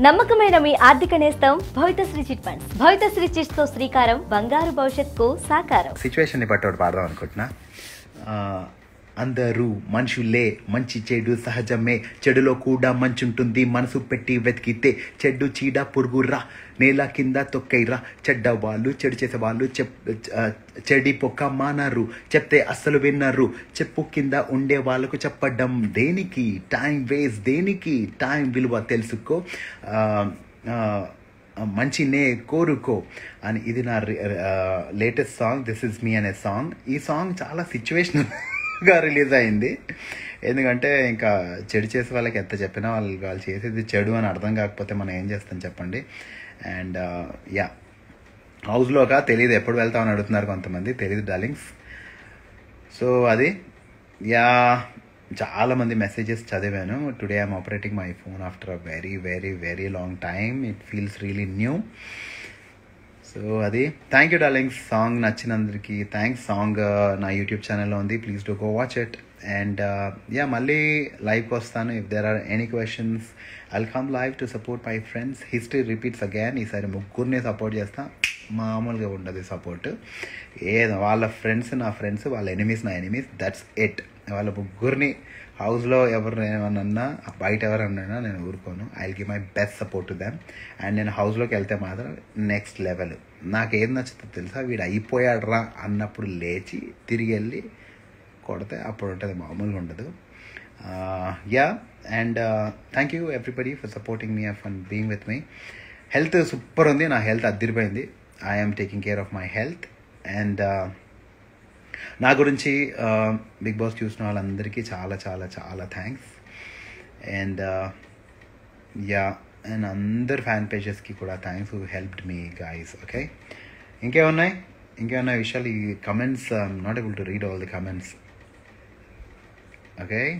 నమ్మకమైన మీ ఆర్థిక నేస్తం Bhavithasri chit funds Bhavithasri chits తో శ్రీకారం బంగారు భవిష్యత్తుకు సాకారం సిచ్యువేషన్ని బట్టి ఒకటి పాడదాం అనుకుంటున్నా ఆ, అందరూ మనుషులే మంచి చెడు సహజమే చెడులో కూడా మంచి ఉంటుంది మనసు పెట్టి వెతికితే చెడు చీడ పురుగురా నేల కింద తొక్కైరా చెడ్డ వాళ్ళు చెడు చేసే వాళ్ళు చెప్ ఆ, చెడి పొక్క మానరు చెప్తే అస్సలు విన్నరు చెప్పు కింద ఉండే వాళ్ళకు చెప్పడం దేనికి టైం వేస్ట్ దేనికి టైం విలువ తెలుసుకో ఆ, ఆ, మంచినే కోరుకో అని ఇది నా latest song this is me అనే సాంగ్ ఈ సాంగ్ చాలా సిచ్యువేషనల్గా రిలీజ్ అయింది ఎందుకంటే ఇంకా చెడు చేసే వాళ్ళకి ఎంత చెప్పినా వాళ్ళు వాళ్ళు చేసేది చెడు అని అర్థం కాకపోతే మనం ఏం చేస్తాం చెప్పండి అండ్ యా హౌస్లోగా తెలియదు ఎప్పుడు వెళ్తామని అడుగుతున్నారు కొంతమంది తెలియదు డార్లింగ్స్ సో అది యా చాలా మంది మెసేజెస్ చదివాను today I'm operating my phone after a very very very long time it feels really new so అది థ్యాంక్ యూ డార్లింగ్స్ సాంగ్ నచ్చినందరికి థ్యాంక్స్ సాంగ్ నా యూట్యూబ్ ఛానల్లో ఉంది please do go watch it and yeah మళ్ళీ లైవ్కి వస్తాను if there are any questions I'll come live to support my friends history repeats again ఈసారి ముగ్గురిని సపోర్ట్ చేస్తా మామూలుగా ఉండదు సపోర్ట్ ఏదో వాళ్ళ ఫ్రెండ్స్ నా ఫ్రెండ్స్ వాళ్ళ ఎనిమీస్ నా ఎనిమీస్ దట్స్ ఇట్ వాళ్ళ ముగ్గురిని హౌస్లో ఎవరు ఏమన్నా బయట ఎవరన్నా నేను ఊరుకోను I give my best support to them and నేను హౌస్లోకి వెళ్తే మాత్రం నెక్స్ట్ లెవెల్ నాకు ఏది నచ్చుతుందో తెలుసా వీడు అయిపోయాడురా అన్నప్పుడు లేచి తిరిగి వెళ్ళి కొడితే అప్పుడు ఉంటుంది మామూలుగా ఉండదు yeah and thank you everybody for supporting me for being with me health super ఉంది నా హెల్త్ అద్దరిపోయింది I'm taking care of my health and నా గురించి బిగ్ బాస్ చూసిన వాళ్ళందరికీ చాలా చాలా చాలా థ్యాంక్స్ అండ్ యా అండ్ అందరు ఫ్యాన్ పేజెస్కి కూడా thanks who helped me guys okay ఇంకేమున్నాయి ఇంకేమున్నాయి విషయాలు ఈ comments not able to read all the comments okay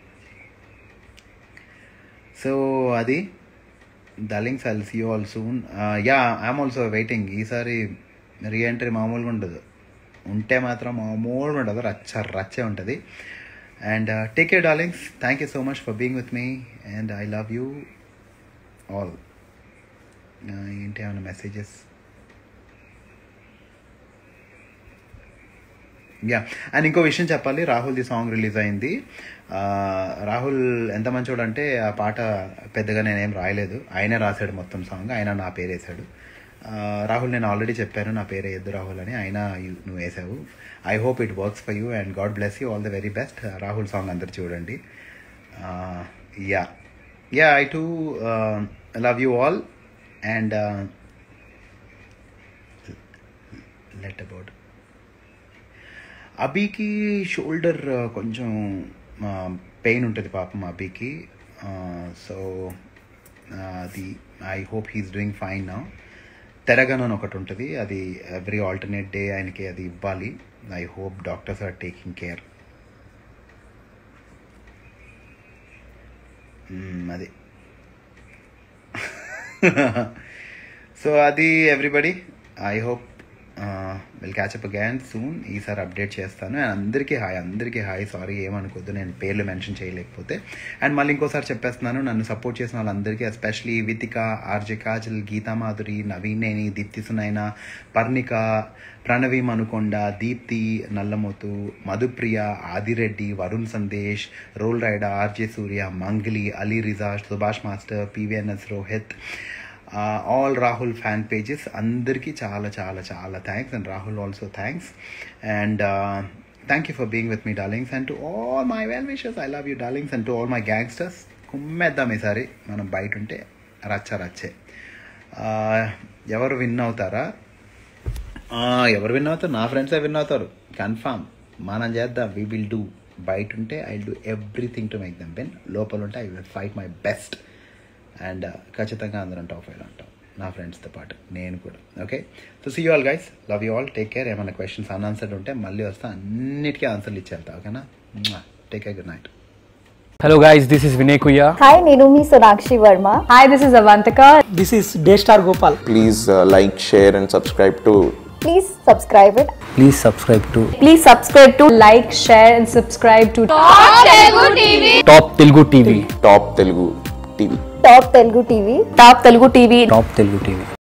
so అది darlings I'll see all soon yeah I'm also waiting ఈసారి రీఎంట్రీ మామూలుగా ఉండదు ఉంటే మాత్రం మామూలుగా ఉండదు రచ్చ రచ్చే ఉంటుంది and take care darlings thank you so much for being with me and I love you all ఏంటి ఏమైనా మెసేజెస్ యా అండ్ ఇంకో విషయం చెప్పాలి రాహుల్ది సాంగ్ రిలీజ్ అయింది ఆ, రాహుల్ ఎంత మంచోడు అంటే ఆ పాట పెద్దగా నేనేం రాయలేదు ఆయనే రాశాడు మొత్తం సాంగ్ ఆయన నా పేరు వేశాడు ఆ, రాహుల్ నేను ఆల్రెడీ చెప్పాను నా పేరు ఎద్దు రాహుల్ అని ఆయన యు- నువ్వు వేసావు I hope it works for you and God bless you all the very best Rahul song అందరు చూడండి yeah yeah I too love you all and let about అబీకి షోల్డర్ కొంచెం పెయిన్ ఉంటుంది పాపం అబీకి సో అది I hope he's doing fine నా తెరగన్ అని ఒకటి ఉంటుంది అది ఎవ్రీ ఆల్టర్నేట్ డే ఆయనకి అది ఇవ్వాలి I hope doctors are taking care అది సో అది everybody I hope will catch up again soon ఈసారి అప్డేట్ చేస్తాను అండ్ అందరికీ హాయ్ అందరికీ హాయ్ సారీ ఏమనుకోద్దు నేను పేర్లు మెన్షన్ చేయలేకపోతే అండ్ మళ్ళీ ఇంకోసారి చెప్పేస్తున్నాను నన్ను సపోర్ట్ చేసిన వాళ్ళందరికీ especially Vithika RJ Kajal Geetha Madhuri Navineni Deepthi Sunaina Parnika Pranavi Manukonda Deepthi Nallamothu Madhupriya Adireddy Varun Sandesh Roll Rida RJ Surya Mangli Ali Reza Subhash master PVNS Rohit all Rahul fan pages అందరికీ చాలా చాలా చాలా thanks and Rahul also thanks and thank you for being with me darlings and to all my well wishes I love you darlings and to all my gangsters కుమ్మేద్దాం ఈసారి మనం బయట ఉంటే రచ్చ రచ్చే Uh, ఎవరు విన్ అవుతారా Uh, ఎవరు విన్ అవుతారు నా ఫ్రెండ్సే విన్ అవుతారు కన్ఫామ్ మనం చేద్దాం వీ విల్ డూ బయట ఉంటే I do everything to make them win లోపల ఉంటే I will fight my best and ఖచ్చితంగా అందరం టాప్ ఫైవ్ అంటాం నా ఫ్రెండ్స్తో పాటు నేను కూడా okay so see you all guys love you all take care ఏమైనా క్వశ్చన్స్ అన్ఆన్సర్డ్ ఉంటే మళ్ళీ వస్తా అన్నిటికీ ఆన్సర్లు ఇచ్చేస్తా ఓకేనా take care good night Hello guys, this is Vinay Kuya. Hi, నేను మీ Sonakshi Varma Hi, this is Avantika. This is Daystar Gopal. please uh, like, share, and subscribe to please subscribe it Please subscribe to Please subscribe to like, share, and subscribe to Top Telugu TV. Top Telugu TV. Top Telugu TV. Top Telugu TV. Top Telugu TV.